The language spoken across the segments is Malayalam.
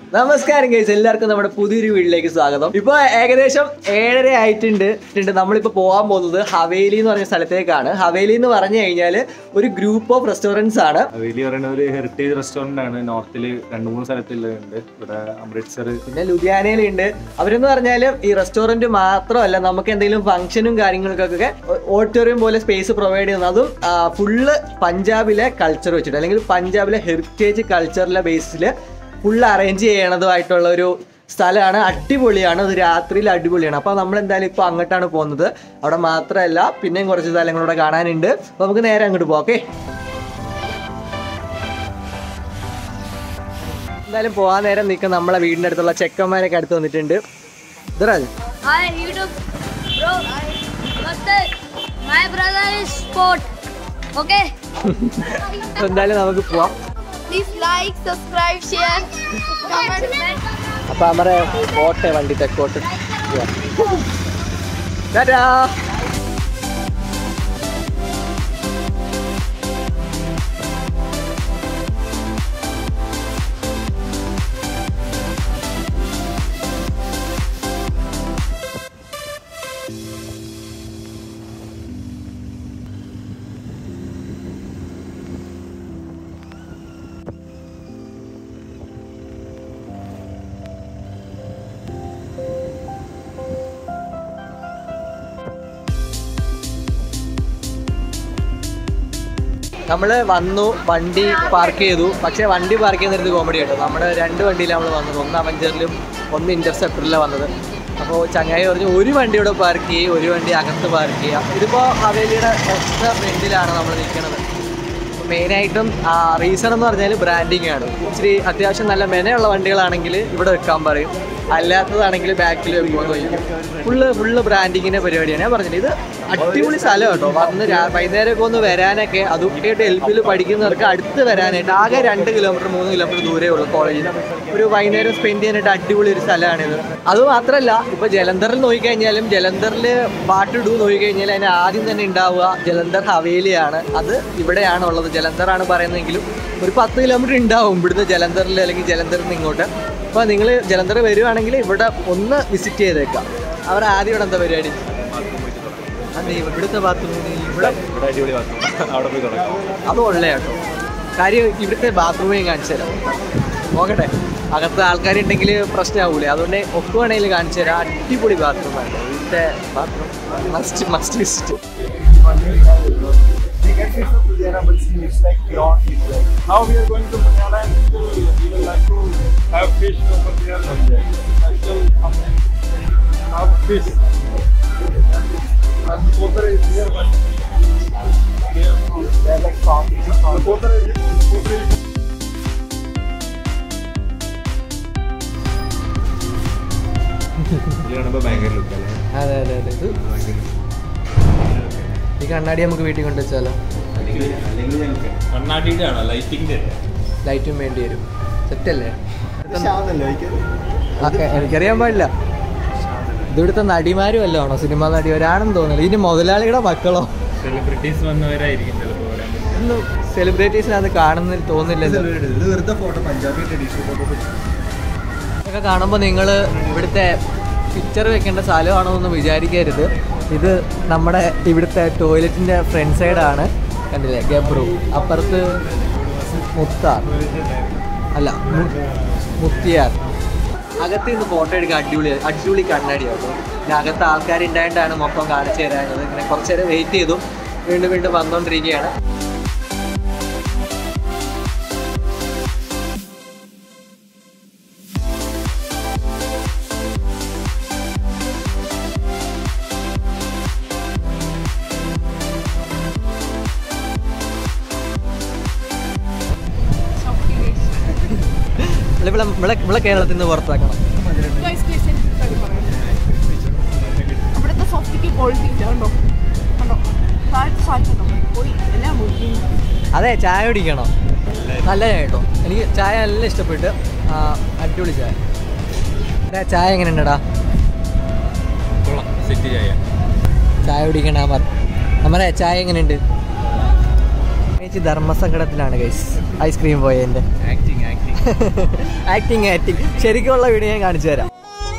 നമസ്കാരം ഗൈസ് എല്ലാവർക്കും നമ്മുടെ പുതിയൊരു വീട്ടിലേക്ക് സ്വാഗതം ഇപ്പൊ ഏകദേശം ഏഴര ആയിട്ടുണ്ട് ഉണ്ട് നമ്മളിപ്പോ പോകാൻ പോകുന്നത് ഹവേലി എന്ന് പറഞ്ഞ സ്ഥലത്തേക്കാണ് ഹവേലി എന്ന് പറഞ്ഞു കഴിഞ്ഞാൽ ഒരു ഗ്രൂപ്പ് ഓഫ് റെസ്റ്റോറൻറ്റ്സ് ആണ് വലിയ പറയുന്ന ഒരു ഹെറിറ്റേജ് റെസ്റ്റോറന്റ് ആണ് നോർത്തിൽ രണ്ട് മൂന്ന് സ്ഥലത്തുള്ളുണ്ട് ഇവിടെ അമൃത്സർ പിന്നെ ലുധിയാനയിലുണ്ട് അവരെന്ന് പറഞ്ഞാൽ ഈ റെസ്റ്റോറന്റ് മാത്രമല്ല നമുക്ക് എന്തെങ്കിലും ഫംഗ്ഷനും കാര്യങ്ങൾക്കൊക്കെ ഓഡിറ്റോറിയം പോലെ സ്പേസ് പ്രൊവൈഡ് ചെയ്യുന്നത് അതും ഫുള്ള് പഞ്ചാബിലെ കൾച്ചർ വെച്ചിട്ട് അല്ലെങ്കിൽ പഞ്ചാബിലെ ഹെറിറ്റേജ് കൾച്ചറിലെ ബേസിൽ ഫുള്ള് അറേഞ്ച് ചെയ്യണതുമായിട്ടുള്ള ഒരു സ്ഥലമാണ് അടിപൊളിയാണ് അത് രാത്രിയിൽ അടിപൊളിയാണ് അപ്പോൾ നമ്മൾ എന്തായാലും ഇപ്പോൾ അങ്ങോട്ടാണ് പോകുന്നത് അവിടെ മാത്രമല്ല പിന്നെയും കുറച്ച് സ്ഥലങ്ങളൂടെ കാണാനുണ്ട് അപ്പോൾ നമുക്ക് നേരെ അങ്ങോട്ട് പോകാം ഓക്കെ എന്തായാലും പോകാൻ നേരം നിൽക്കുന്ന നമ്മളെ വീടിൻ്റെ അടുത്തുള്ള ചെക്കന്മാരൊക്കെ അടുത്ത് വന്നിട്ടുണ്ട് ഇതറാജ് Hi YouTube, bro. Namaste. My brother is sport. Okay. എന്തായാലും നമുക്ക് പോവാം Please like, subscribe, share, comment. അപ്പൊ നമ്മുടെ കോട്ടെ വണ്ടി തെക്കോട്ട് ടാറ്റാ. നമ്മള് വന്നു വണ്ടി പാർക്ക് ചെയ്തു പക്ഷേ വണ്ടി പാർക്ക് ചെയ്യുന്നിടത്ത് കോമഡി കേട്ടോ നമ്മുടെ രണ്ട് വണ്ടിയിലാണ് നമ്മൾ വന്നത് ഒന്ന് അവഞ്ചറിലും ഒന്ന് ഇന്റർസെപ്റ്ററിലാണ് വന്നത് അപ്പോൾ ചങ്ങായി പറഞ്ഞു ഒരു വണ്ടി ഇവിടെ പാർക്ക് ചെയ്യും ഒരു വണ്ടി അകത്ത് പാർക്ക് ചെയ്യാം ഇതിപ്പോൾ ഹവേലിയുടെ എക്സ്ട്രാ ഫ്രണ്ടിലാണ് നമ്മൾ നിൽക്കുന്നത് മെയിനായിട്ടും റീസൺ എന്ന് പറഞ്ഞാൽ ബ്രാൻഡിങ് ആണ് ഇച്ചിരി അത്യാവശ്യം നല്ല മെനയുള്ള വണ്ടികളാണെങ്കിൽ ഇവിടെ വെക്കാൻ പറയും അല്ലാത്തതാണെങ്കിൽ ബാക്കിൽ വെക്കുമെന്ന് ചോദിക്കും ഫുള്ള് ഫുള്ള് ബ്രാൻഡിങ്ങിൻ്റെ പരിപാടിയാണ് ഞാൻ പറഞ്ഞില്ല ഇത് അടിപൊളി സ്ഥലം കേട്ടോ വന്ന് രാ- വൈകുന്നേരമൊക്കെ ഒന്ന് വരാനൊക്കെ അതൊക്കെ എൽപ്പിൽ പഠിക്കുന്നവർക്ക് അടുത്ത് വരാനായിട്ട് ആകെ രണ്ട് കിലോമീറ്റർ മൂന്ന് കിലോമീറ്റർ ദൂരേ ഉള്ളൂ കോളേജിൽ ഒരു വൈകുന്നേരം സ്പെൻഡ് ചെയ്യാനായിട്ട് അടിപൊളി ഒരു സ്ഥലമാണിത് അത് മാത്രമല്ല ഇപ്പൊ ജലന്ധറിൽ നോക്കിക്കഴിഞ്ഞാലും ജലന്ധറിൽ പാട്ടിടൂ നോക്കിക്കഴിഞ്ഞാൽ അതിന് ആദ്യം തന്നെ ഉണ്ടാവുക ജലന്ധർ ഹവേലിയാണ് അത് ഇവിടെയാണ് ഉള്ളത് ജലന്ധറാണ് പറയുന്നതെങ്കിലും ഒരു പത്ത് കിലോമീറ്റർ ഉണ്ടാവും ഇവിടുന്ന് ജലന്ധറിൽ അല്ലെങ്കിൽ ജലന്ധറിൽ നിന്ന് ഇങ്ങോട്ട് അപ്പോൾ നിങ്ങൾ ജലന്ധർ വരുവാണെങ്കിൽ ഇവിടെ ഒന്ന് വിസിറ്റ് ചെയ്തേക്കാം അവർ ആദ്യം ഇവിടെ എന്താ പരിപാടി അതെ ഇവിടുത്തെ ബാത്റൂം ഇവിടെ ഇവിടെ അടിപൊളി ബാത്റൂം അവിടെ പോയി തുടങ്ങാം അത് ഉള്ള കേട്ടോ കാര്യം ഇവിടുത്തെ ബാത്റൂമേ കാണിച്ചു തരാം നോക്കട്ടെ അകത്ത് ആൾക്കാരുണ്ടെങ്കിൽ പ്രശ്നമാവൂലേ അതുകൊണ്ട് ഒക്കെ വേണമെങ്കിൽ കാണിച്ചു തരാം അടിപൊളി ബാത്റൂമാണ് ഇവിടുത്തെ bathroom must must visit Now we are going to Punjab and we would like to have fish over there. Special have fish. And the water is here, but they are like farm. The water is water is ഇത് കാണുമ്പോൾ ഭയങ്കര ലുക്ക് അല്ലേ അതെ അതെ അതെ ഇത് ഈ കണ്ണാടി നമുക്ക് വീട്ടിൽ കൊണ്ടുവച്ചാലോ അല്ലെങ്കിൽ അല്ലെങ്കിൽ ഞങ്ങൾക്ക് കണ്ണാടിയുടെ ആണോ ലൈറ്റിംഗിന്റെ ലൈറ്റും വേണ്ടി വരും സെറ്റല്ലേ ഓക്കെ എനിക്കറിയാൻ പാടില്ല ഇതിവിടുത്തെ നടിമാരും വല്ലതും ആണോ സിനിമാ നടി ഒരാണെന്ന് തോന്നുന്നില്ല ഇതിന് മുതലാളിയുടെ മക്കളോ സെലിബ്രിറ്റീസ് വന്നവരായിരിക്കും ചിലപ്പോൾ ഇവിടെ ഒന്നും സെലിബ്രിറ്റീസിനകത്ത് കാണുന്നതിൽ തോന്നില്ലല്ലോ വെറുതെ ഫോട്ടോ പഞ്ചാബി ട്രഡീഷണൽ ഫോട്ടോ ഇതൊക്കെ കാണുമ്പോൾ നിങ്ങൾ ഇവിടുത്തെ പിക്ചർ വെക്കേണ്ട സ്ഥലമാണോ എന്ന് വിചാരിക്കരുത് ഇത് നമ്മുടെ ഇവിടുത്തെ ടോയ്ലറ്റിൻ്റെ ഫ്രണ്ട് സൈഡാണ് കണ്ടില്ലേ ഗബ്രു അപ്പുറത്ത് മുത്താർ അല്ല മു- മുത്തിയാർ അകത്ത് നിന്ന് ഫോട്ടോ എടുക്കാൻ അടിപൊളി അടിപൊളി കണ്ണാടിയാണ് പിന്നെ അകത്ത് ആൾക്കാരുണ്ടായിട്ടാണ് മൊത്തം കാണിച്ചു തരാനുള്ളത് ഇങ്ങനെ കുറച്ച് നേരം വെയിറ്റ് ചെയ്തു വീണ്ടും വീണ്ടും വന്നുകൊണ്ടിരിക്കുകയാണ് അല്ല, ഇവിടെ ഇവിടെ ഇവിടെ കേരളത്തിൽ നിന്ന് പുറത്താക്കണം അവിടുത്തെ സോഫ്റ്റിക്ക് ക്വാളിറ്റി ഇല്ല കണ്ടോ കണ്ടോ താഴത്തെ സാധനം പോയി എല്ലാം പോയി അതെ ചായ കുടിക്കണം നല്ല ചായ കേട്ടോ എനിക്ക് ചായ നല്ല ഇഷ്ടപ്പെട്ട് ആ, അടിപൊളി ചായ എടാ, ചായ എങ്ങനെ ഉണ്ടടാ കൊള്ളാം സെറ്റ് ചെയ്യാൻ ചായ കുടിക്കണ നമ്മുടെ ചായ എങ്ങനെയുണ്ട് ചേച്ചി ധർമ്മസങ്കടത്തിലാണ് ഗൈസ് ഐസ്ക്രീം പോയതിൻ്റെ ആക്ടിങ് ആക്ടിങ് ആക്ടിങ് ആക്ടിങ് ശരിക്കുള്ള വീഡിയോ ഞാൻ കാണിച്ചു തരാം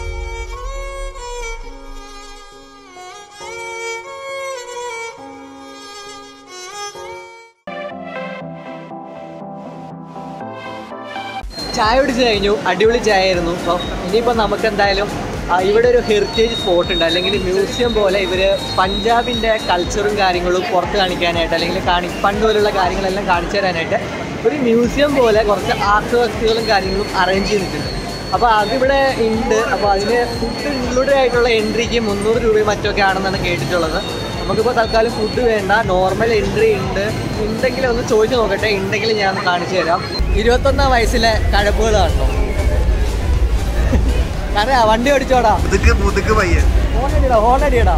ചായ കുടിച്ച് കഴിഞ്ഞു അടിപൊളി ചായ ആയിരുന്നു അപ്പം ഇനിയിപ്പോൾ നമുക്ക് എന്തായാലും ആ, ഇവിടെ ഒരു ഹെറിറ്റേജ് സ്പോട്ട് ഉണ്ട് അല്ലെങ്കിൽ മ്യൂസിയം പോലെ ഇവർ പഞ്ചാബിൻ്റെ കൾച്ചറും കാര്യങ്ങളും പുറത്ത് കാണിക്കാനായിട്ട് അല്ലെങ്കിൽ കാണി പണ്ട് പോലുള്ള കാര്യങ്ങളെല്ലാം കാണിച്ചു തരാനായിട്ട് ഒരു മ്യൂസിയം പോലെ കുറച്ച് ആർട്ട് വർക്കുകളും കാര്യങ്ങളും അറേഞ്ച് ചെയ്തിട്ടുണ്ട് അപ്പോൾ അതിവിടെ ഉണ്ട് അപ്പോൾ അതിന് ഫുഡ് ഇൻക്ലൂഡഡ് ആയിട്ടുള്ള എൻട്രിക്ക് മുന്നൂറ് രൂപയും മറ്റൊക്കെ ആണെന്നാണ് കേട്ടിട്ടുള്ളത് നമുക്കിപ്പോൾ തൽക്കാലം ഫുഡ് വേണ്ട നോർമൽ എൻട്രി ഉണ്ട് ഉണ്ടെങ്കിൽ ഒന്ന് ചോദിച്ചു നോക്കട്ടെ ഉണ്ടെങ്കിൽ ഞാൻ ഒന്ന് കാണിച്ചു തരാം ഇരുപത്തൊന്നാം വയസ്സിലെ കഴപ്പുകളാണല്ലോ കാരണം വണ്ടി ഓടിച്ചോടാ മുതുക്ക് മുതുക്ക് പയ്യൻ ഹോണടിയടാ ഹോണടിയടാ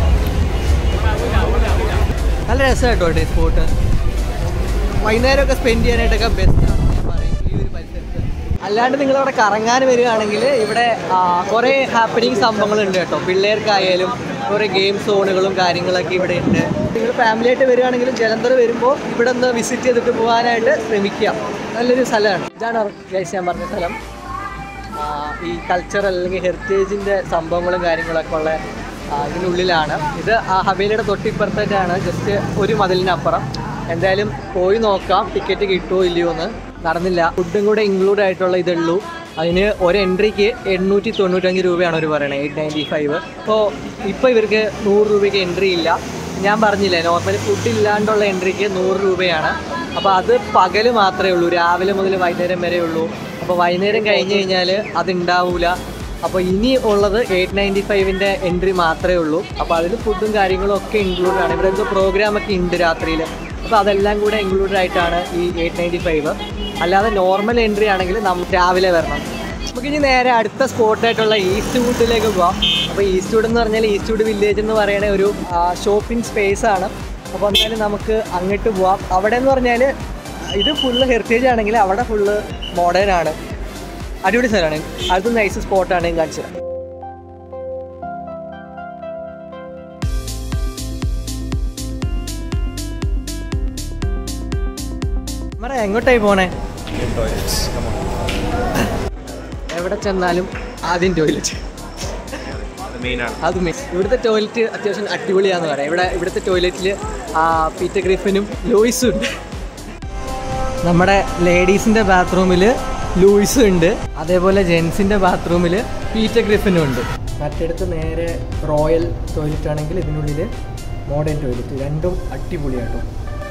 നല്ല രസമാണ് കേട്ടോ ഈ സ്പോട്ട് വൈകുന്നേരമൊക്കെ സ്പെൻഡ് ചെയ്യാനായിട്ടൊക്കെ ബെസ്റ്റാണ് ഞാൻ പറയും ഈ ഒരു പരിസരത്ത് അല്ലാണ്ട് നിങ്ങളവിടെ കറങ്ങാൻ വരികയാണെങ്കിൽ ഇവിടെ ആ, കുറേ ഹാപ്പനിങ് സംഭവങ്ങളുണ്ട് കേട്ടോ പിള്ളേർക്കായാലും കുറേ ഗെയിം സോണുകളും കാര്യങ്ങളൊക്കെ ഇവിടെ ഉണ്ട് നിങ്ങൾ ഫാമിലി ആയിട്ട് വരികയാണെങ്കിലും ജലന്ധർ വരുമ്പോൾ ഇവിടെ ഒന്ന് വിസിറ്റ് ചെയ്തിട്ട് പോകാനായിട്ട് ശ്രമിക്കുക നല്ലൊരു സ്ഥലമാണ് ഇതാണ് ഗൈസ് ഞാൻ പറഞ്ഞ സ്ഥലം ആ, ഈ കൾച്ചറൽ അല്ലെങ്കിൽ ഹെറിറ്റേജിൻ്റെ സംഭവങ്ങളും കാര്യങ്ങളൊക്കെ ഉള്ള ആ, ഇതിനുള്ളിലാണ് ഇത് ആ ഹവേലിയുടെ തൊട്ടിപ്പുറത്തേക്കാണ് ജസ്റ്റ് ഒരു മതിലിനപ്പുറം എന്തായാലും പോയി നോക്കാം ടിക്കറ്റ് കിട്ടുമോ ഇല്ലയോ എന്ന് നടന്നില്ല ഫുഡും കൂടെ ഇൻക്ലൂഡ് ആയിട്ടുള്ള ഇതുള്ളൂ അതിന് ഒരു എൻട്രിക്ക് എണ്ണൂറ്റി തൊണ്ണൂറ്റഞ്ച് രൂപയാണ് അവർ പറയണത് എയ്റ്റ് നയൻറ്റി ഫൈവ് അപ്പോൾ ഇപ്പോൾ ഇവർക്ക് നൂറ് രൂപയ്ക്ക് എൻട്രി ഇല്ല ഞാൻ പറഞ്ഞില്ലേ നോർമലി ഫുഡ് ഇല്ലാണ്ടുള്ള എൻട്രിക്ക് നൂറ് രൂപയാണ് അപ്പോൾ അത് പകൽ മാത്രമേ ഉള്ളൂ രാവിലെ മുതൽ വൈകുന്നേരം വരെ ഉള്ളൂ അപ്പോൾ വൈകുന്നേരം കഴിഞ്ഞ് കഴിഞ്ഞാൽ അതുണ്ടാവൂല അപ്പോൾ ഇനി ഉള്ളത് എയ്റ്റ് നയൻറ്റി ഫൈവിൻ്റെ എൻട്രി മാത്രമേ ഉള്ളൂ അപ്പോൾ അതിൽ ഫുഡും കാര്യങ്ങളും ഒക്കെ ഇൻക്ലൂഡ് ആണ് ഇവിടെ എന്തോ പ്രോഗ്രാമൊക്കെ ഉണ്ട് രാത്രിയിൽ അപ്പോൾ അതെല്ലാം കൂടെ ഇൻക്ലൂഡഡ് ആയിട്ടാണ് ഈ എയ്റ്റ് നയൻറ്റി ഫൈവ് അല്ലാതെ നോർമൽ എൻട്രി ആണെങ്കിൽ നമ്മൾ രാവിലെ വരണം നമുക്ക് ഇനി നേരെ അടുത്ത സ്പോട്ടായിട്ടുള്ള ഈസ്റ്റ് വുഡിലേക്ക് പോവാം അപ്പോൾ ഈസ്റ്റ് വുഡ് എന്ന് പറഞ്ഞാൽ ഈസ്റ്റ് വുഡ് വില്ലേജ് എന്ന് പറയുന്ന ഒരു ഷോപ്പിംഗ് സ്പേസ് ആണ് അപ്പോൾ എന്തായാലും നമുക്ക് അങ്ങോട്ട് പോവാം അവിടെ എന്ന് പറഞ്ഞാൽ ഇത് ഫുള്ള് ഹെറിറ്റേജ് ആണെങ്കിൽ അവിടെ ഫുള്ള് മോഡേൺ ആണ് അടിപൊളി സ്ഥലമാണ് അടുത്ത നൈസ് സ്പോട്ടാണ് ഞാൻ കാണിച്ചത് മറ എങ്ങോട്ടായി പോണേ എവിടെ ചെന്നാലും ആദ്യം ടോയ്ലറ്റ് മെയിനാണ് അത് മെയിൻ ഇവിടുത്തെ ടോയ്ലറ്റ് അത്യാവശ്യം അടിപൊളിയാന്ന് പറയാം ഇവിടെ ഇവിടുത്തെ ടോയ്ലറ്റിൽ പീറ്റർ ഗ്രിഫിനും ലൂയിസും ഉണ്ട് നമ്മുടെ ലേഡീസിൻ്റെ ബാത്റൂമിൽ ലൂയിസും ഉണ്ട് അതേപോലെ ജെൻസിൻ്റെ ബാത്റൂമിൽ പീറ്റർ ഗ്രിഫിനും ഉണ്ട് മറ്റിടത്ത് നേരെ റോയൽ ടോയ്ലറ്റ് ആണെങ്കിൽ ഇതിനുള്ളിൽ മോഡേൺ ടോയ്ലറ്റ് രണ്ടും അടിപൊളിയാട്ടോ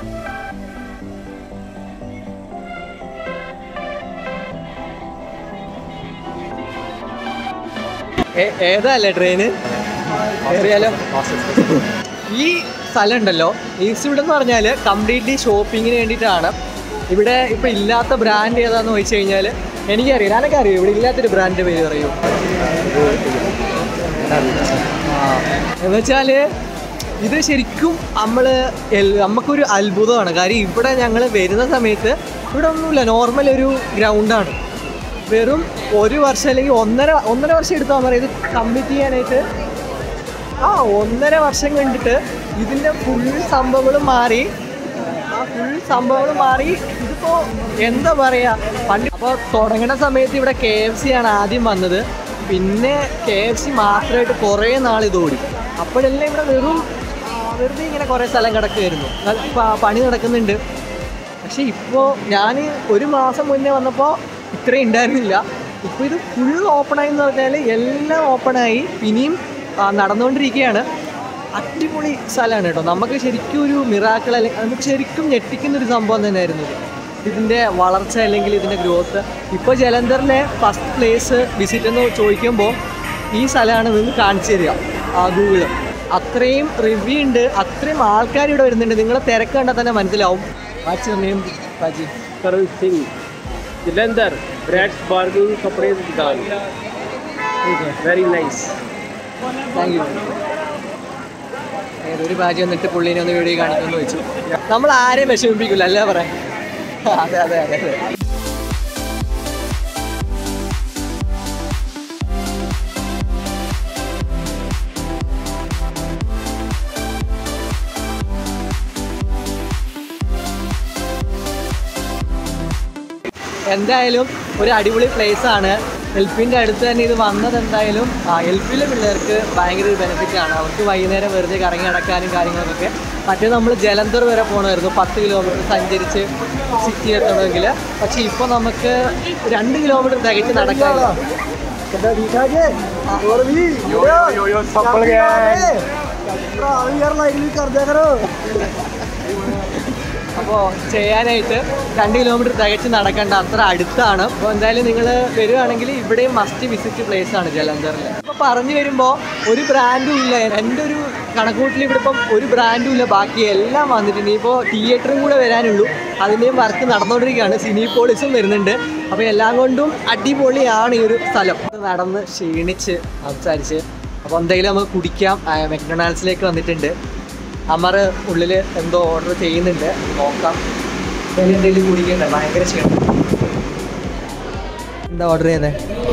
ഏ- ഏതാ അല്ലേ ട്രെയിന് കയറിയാലോ ഈ സ്ഥലം ഉണ്ടല്ലോ ഈസ്റ്റ് എന്ന് പറഞ്ഞാൽ കംപ്ലീറ്റ്ലി ഷോപ്പിങ്ങിന് വേണ്ടിയിട്ടാണ് ഇവിടെ ഇപ്പൊ ഇല്ലാത്ത ബ്രാൻഡ് ഏതാന്ന് ചോദിച്ചു കഴിഞ്ഞാൽ എനിക്കറിയാം ഞാനൊക്കെ അറിയാം ഇവിടെ ഇല്ലാത്തൊരു ബ്രാൻഡ് പേര് പറയൂ എന്ന് വെച്ചാൽ ഇത് ശരിക്കും നമ്മൾ നമുക്കൊരു അത്ഭുതമാണ് കാര്യം ഇവിടെ ഞങ്ങൾ വരുന്ന സമയത്ത് ഇവിടെ ഒന്നുമില്ല നോർമൽ ഒരു ഗ്രൗണ്ടാണ് വെറും ഒരു വർഷം അല്ലെങ്കിൽ ഒന്നര ഒന്നര വർഷം എടുത്താൽ പറയാം ഇത് കംപ്ലീറ്റ് ചെയ്യാനായിട്ട് ആ ഒന്നര വർഷം കണ്ടിട്ട് ഇതിൻ്റെ ഫുൾ സംഭവങ്ങളും മാറി ആ ഫുൾ സംഭവങ്ങൾ മാറി ഇതിപ്പോ എന്താ പറയാ പണ്ട് അപ്പോൾ തുടങ്ങുന്ന സമയത്ത് ഇവിടെ കെ എഫ് സി ആണ് ആദ്യം വന്നത് പിന്നെ കെ എഫ് സി മാത്രമായിട്ട് കുറേ നാൾ ഇത് ഓടി അപ്പോഴെല്ലാം ഇവിടെ വെറും ആ, വെറുതെ ഇങ്ങനെ കുറേ സ്ഥലം കിടക്കുമായിരുന്നു അത് പ- പണി നടക്കുന്നുണ്ട് പക്ഷെ ഇപ്പോൾ ഞാൻ ഒരു മാസം മുന്നേ വന്നപ്പോൾ ഇത്രയും ഉണ്ടായിരുന്നില്ല ഇപ്പോൾ ഇത് ഫുൾ ഓപ്പണായി എന്ന് പറഞ്ഞാൽ എല്ലാം ഓപ്പണായി ഇനിയും ആ, നടന്നുകൊണ്ടിരിക്കുകയാണ് അടിപൊളി സ്ഥലമാണ് കേട്ടോ നമുക്ക് ശരിക്കും ഒരു മിറാക്കിൾ അല്ലെങ്കിൽ നമുക്ക് ശരിക്കും ഞെട്ടിക്കുന്ന ഒരു സംഭവം തന്നെയായിരുന്നു ഇത് ഇതിൻ്റെ വളർച്ച അല്ലെങ്കിൽ ഇതിൻ്റെ ഗ്രോത്ത് ഇപ്പോൾ ജലന്ധറിലെ ഫസ്റ്റ് പ്ലേസ് വിസിറ്റ് എന്ന് ചോദിക്കുമ്പോൾ ഈ സ്ഥലമാണ് നിങ്ങൾക്ക് കാണിച്ചു തരിക ആ ഗൂഗിള് അത്രയും റിവ്യൂ ഉണ്ട് അത്രയും ആൾക്കാർ ഇവിടെ വരുന്നുണ്ട് നിങ്ങളെ തിരക്ക് കണ്ടാൽ തന്നെ മനസ്സിലാവും വാച്ച് നെയിം ബാജി करण सिंह जलंधर ब्रैड्स बार्गिंग कपड़े की दुकान वेरी नाइस താങ്ക് യു ഏതൊരു ബാജി വന്നിട്ട് പുള്ളീനെ ഒന്ന് വീഡിയോ കാണിക്കുമെന്ന് വെച്ചു നമ്മൾ ആരെയും വിഷമിപ്പിക്കില്ല അല്ലേ പറയാം അതെ അതെ അതെ അതെ എന്തായാലും ഒരു അടിപൊളി പ്ലേസ് ആണ് എൽ പിൻ്റെ അടുത്ത് തന്നെ ഇത് വന്നത് എന്തായാലും എൽ പിയിലെ പിള്ളേർക്ക് ഭയങ്കര ഒരു ബെനിഫിറ്റ് ആണ് അവർക്ക് വൈകുന്നേരം വെറുതെ കറങ്ങി നടക്കാനും കാര്യങ്ങൾക്കൊക്കെ മറ്റേ നമ്മൾ ജലന്ധർ വരെ പോകണമായിരുന്നു പത്ത് കിലോമീറ്റർ സഞ്ചരിച്ച് സിറ്റി എത്തണമെങ്കിൽ പക്ഷേ ഇപ്പോൾ നമുക്ക് രണ്ട് കിലോമീറ്റർ തികച്ച് നടക്കാനില്ല അപ്പോൾ ചെയ്യാനായിട്ട് രണ്ട് കിലോമീറ്റർ തികച്ച് നടക്കേണ്ട അത്ര അടുത്താണ് അപ്പോൾ എന്തായാലും നിങ്ങൾ വരുവാണെങ്കിൽ ഇവിടെയും മസ്റ്റ് വിസിറ്റ് പ്ലേസ് ആണ് ജലന്ധറിൽ ഇപ്പോൾ പറഞ്ഞു വരുമ്പോൾ ഒരു ബ്രാൻഡും ഇല്ല എൻ്റെ ഒരു കണക്കൂട്ടിൽ ഇവിടെ ഇപ്പം ഒരു ബ്രാൻഡും ഇല്ല ബാക്കി എല്ലാം വന്നിട്ടുണ്ട് ഇപ്പോൾ തിയേറ്ററും കൂടെ വരാനുള്ളൂ അതിൻ്റെയും വർക്ക് നടന്നുകൊണ്ടിരിക്കുകയാണ് സിനിപോളിസും വരുന്നുണ്ട് അപ്പോൾ എല്ലാം കൊണ്ടും അടിപൊളിയാണ് ഈ ഒരു സ്ഥലം നടന്ന് ക്ഷീണിച്ച് സംസാരിച്ച് അപ്പോൾ എന്തെങ്കിലും നമുക്ക് കുടിക്കാം മെക്ഡൊണാൾഡ്സിലേക്ക് വന്നിട്ടുണ്ട് അമർ ഉള്ളിൽ എന്തോ ഓർഡർ ചെയ്യുന്നുണ്ട് നോക്കാം അതിൽ എന്തെങ്കിലും കുടിക്കണ്ടേ ഭയങ്കര ക്ഷീണം എന്താ ഓർഡർ ചെയ്തേ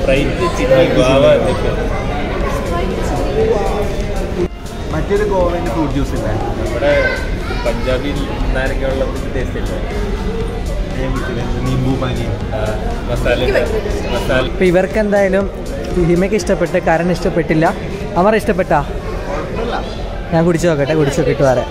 മറ്റൊരു ഗോവൻ്റെ ഫ്രൂട്ട് ജ്യൂസ് ഇല്ലേ നമ്മുടെ പഞ്ചാബി നാരങ്ങ വെള്ളത്തിന്റെ ടേസ്റ്റ് ഇല്ലേ നീമ്പു പാനി മസാല മസാല ഇപ്പം ഇവർക്ക് എന്തായാലും ഹിമയ്ക്ക് ഇഷ്ടപ്പെട്ട് കരൺ ഇഷ്ടപ്പെട്ടില്ല അമർ ഇഷ്ടപ്പെട്ടാ ഞാൻ കുടിച്ചു നോക്കട്ടെ കുടിച്ചു നോക്കിയിട്ട് വരാം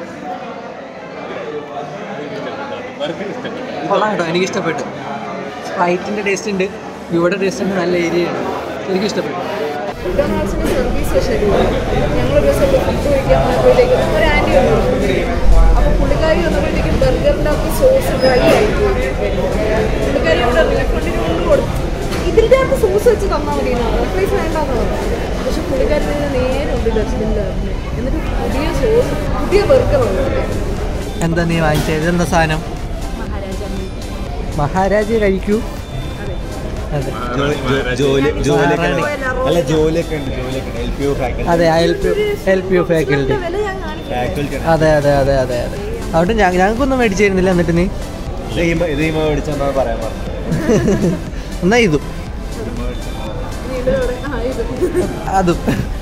കൊള്ളാം കേട്ടോ എനിക്ക് ഇഷ്ടപ്പെട്ടു സ്പ്രൈറ്റിൻ്റെ ടേസ്റ്റ് ഉണ്ട് ഇവിടെ ടേസ്റ്റ് ഉണ്ട് നല്ല ഏരിയയാണ് എനിക്ക് ഇഷ്ടപ്പെട്ടു മക്ഡൊണാൾഡ്സിന്റെ സർവീസ് ശരിയാണ് ഞങ്ങൾ ഒരു ദിവസം ഫുഡ് കഴിക്കാൻ വന്നപ്പോഴത്തേക്കും ഒരു ആൻറ്റി വന്നു അപ്പോൾ പുള്ളിക്കാരി വന്നപ്പോഴത്തേക്കും ബർഗറിൻ്റെ ഒക്കെ സോസ് ഡ്രൈ ആയിപ്പോയി പുള്ളിക്കാരി ഇവിടെ റീഫണ്ടിന് കൊണ്ട് കൊടുത്തു ഇതിൻ്റെ അകത്ത് സോസ് വെച്ച് തന്നാൽ മതി റെപ്ലേസ് വേണ്ടെന്ന് പറഞ്ഞു പക്ഷെ പുള്ളിക്കാരി ഇതിന് നേരെ ഉണ്ട് ഡസ്റ്റ്ബിനിൽ എന്നിട്ട് പുതിയ സോസ് പുതിയ ബർഗർ ഉണ്ട് എന്താ നീ വാങ്ങിച്ചത് ഇതെന്താ സാധനം മഹാരാജ കഴിക്കൂ അതെ ജോലി ജോലിയൊക്കെ മഹാറാണി. അല്ല ജോലിയൊക്കെ ഉണ്ട് ജോലിയൊക്കെ ഉണ്ട് എൽ പി യു ഫാക്കൽറ്റി അതെ ഹെൽപ്പ് ഹെൽപ്പ് യു ഫാക്കൽറ്റി വില ഞാൻ കാണിക്കാം ഫാക്കൽറ്റി അതെ അതെ അതെ അതെ അതെ അതുകൊണ്ട് ഞ- ഞങ്ങൾക്കൊന്നും മേടിച്ചു തരുന്നില്ല എന്നിട്ട് നീ ഇത് ഈ ഇത് ഈ മേടിച്ചെന്നാ പറയാൻ പറഞ്ഞത് എന്നാ ഇതും വീട് ആ ഇത് അതും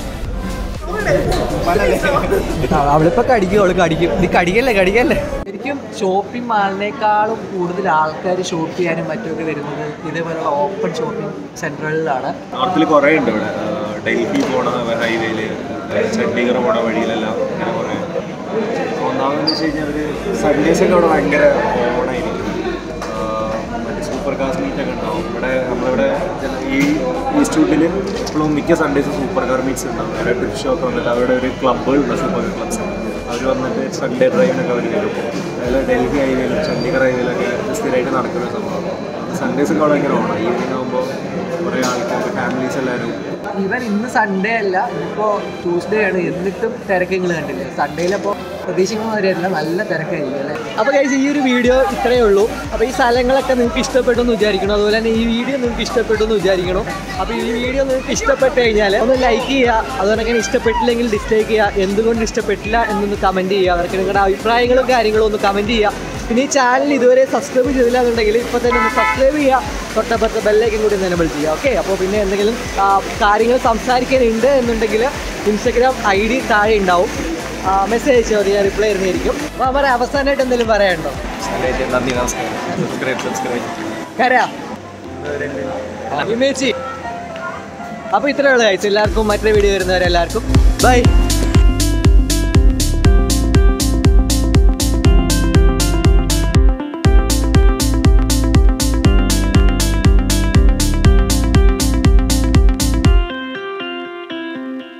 ആ, അവളിപ്പോ കടിക്കും അവള് കടിക്കും നീ കടിക്കല്ലേ കടിക്കല്ലേ ശരിക്കും ഷോപ്പിംഗ് മാളിനേക്കാളും കൂടുതൽ ആൾക്കാർ ഷോപ്പ് ചെയ്യാനും മറ്റുമൊക്കെ വരുന്നത് ഇതേപോലുള്ള ഓപ്പൺ ഷോപ്പിംഗ് സെന്ററുകളിലാണ് നോർത്തിൽ കുറേ ഉണ്ട് ഇവിടെ ആ, ഡൽഹി പോണ ഹൈവേയിൽ ചണ്ഡീഗഡ് പോണ വഴിയിലെല്ലാം ഇങ്ങനെ കുറേ ഉണ്ട് ഒന്നാമതെന്ന് വെച്ച് കഴിഞ്ഞാൽ ഒരു സൺഡേസ് ഒക്കെ അവിടെ ഭയങ്കര ഓണായിരിക്കും ആ, മറ്റേ സൂപ്പർ കാർ മീറ്റ് ഒക്കെ ഉണ്ടാവും ഇവിടെ നമ്മളിവിടെ ചില- ഈ ഇൻസ്റ്റിറ്റ്യൂട്ടിൽ ഇപ്പോഴും മിക്ക സൺഡേസും സൂപ്പർ കാർ മീറ്റ്സ് ഉണ്ടാവും വേറെ ട്രിപ്പ് ഷോ ഒക്കെ വന്നിട്ട് അവരുടെ ഒരു ക്ലബ്ബുകളുണ്ട് സൂപ്പർ കാർ ക്ലബ്സ് അവർ വന്നിട്ട് സൺഡേ ഡ്രൈവിനൊക്കെ അവർ വരും അതിൽ ഡൽഹി ഹൈവേയിലും ചണ്ഡീഗഡ് ഹൈവേയിലൊക്കെ സ്ഥിരമായിട്ട് നടക്കുന്ന ഒരു സംഭവം സൺഡേസ് ഒക്കെ അവിടെ ഭയങ്കര ഓണം ഈവനിങ് ആകുമ്പോൾ കുറേ ആൾക്കാർ ഫാമിലീസ് എല്ലാവരും ഇവൻ ഇന്ന് സൺഡേ അല്ല ഇപ്പോ ട്യൂസ്ഡേ ആണ് എന്നിട്ടും തിരക്ക് നിങ്ങൾ കണ്ടില്ല സൺഡേയിലപ്പോൾ പ്രതീക്ഷിക്കുന്ന മാതിരിയല്ല നല്ല തിരക്കായിരിക്കും അല്ലേ അപ്പോൾ കഴിച്ച് ഈ ഒരു വീഡിയോ ഇത്രയേ ഉള്ളൂ അപ്പോൾ ഈ സ്ഥലങ്ങളൊക്കെ നിങ്ങൾക്ക് ഇഷ്ടപ്പെട്ടു എന്ന് വിചാരിക്കണം അതുപോലെ തന്നെ ഈ വീഡിയോ നിങ്ങൾക്ക് ഇഷ്ടപ്പെട്ടു എന്ന് വിചാരിക്കണം അപ്പോൾ ഈ വീഡിയോ നിങ്ങൾക്ക് ഇഷ്ടപ്പെട്ട് കഴിഞ്ഞാൽ ഒന്ന് ലൈക്ക് ചെയ്യുക അതുപോലെ തന്നെ ഇഷ്ടപ്പെട്ടില്ലെങ്കിൽ ഡിസ്ലൈക്ക് ചെയ്യുക എന്തുകൊണ്ട് ഇഷ്ടപ്പെട്ടില്ല എന്നൊന്ന് കമൻറ്റ് ചെയ്യുക അവർക്ക് നിങ്ങളുടെ അഭിപ്രായങ്ങളും കാര്യങ്ങളും ഒന്ന് കമൻറ്റ് ചെയ്യുക പിന്നെ ഈ ചാനൽ ഇതുവരെ സബ്സ്ക്രൈബ് ചെയ്തില്ല എന്നുണ്ടെങ്കിൽ ഇപ്പോൾ തന്നെ ഒന്ന് സബ്സ്ക്രൈബ് ചെയ്യുക തൊട്ടപ്പുറത്ത് ബെല്ലൈക്കും കൂടി ഒന്ന് എനബിൾ ചെയ്യുക ഓക്കെ അപ്പോൾ പിന്നെ എന്തെങ്കിലും ആ, കാര്യങ്ങൾ സംസാരിക്കാനുണ്ട് എന്നുണ്ടെങ്കിൽ ഇൻസ്റ്റഗ്രാം ഐ ഡി താഴെ ഉണ്ടാവും മെസ്സേജ് അയച്ചാൽ മതി ഞാൻ റിപ്ലൈ തരുന്നതായിരിക്കും അപ്പോൾ അവരെ അവസാനമായിട്ട് എന്തെങ്കിലും പറയാനുണ്ടോ നന്ദി നമസ്കാരം സബ്സ്ക്രൈബ് സബ്സ്ക്രൈബ് കരാ ഇമേച്ചി അപ്പോൾ ഇത്രയുള്ള കാഴ്ച എല്ലാവർക്കും മറ്റൊരു വീഡിയോ വരുന്നവരെല്ലാവർക്കും ബൈ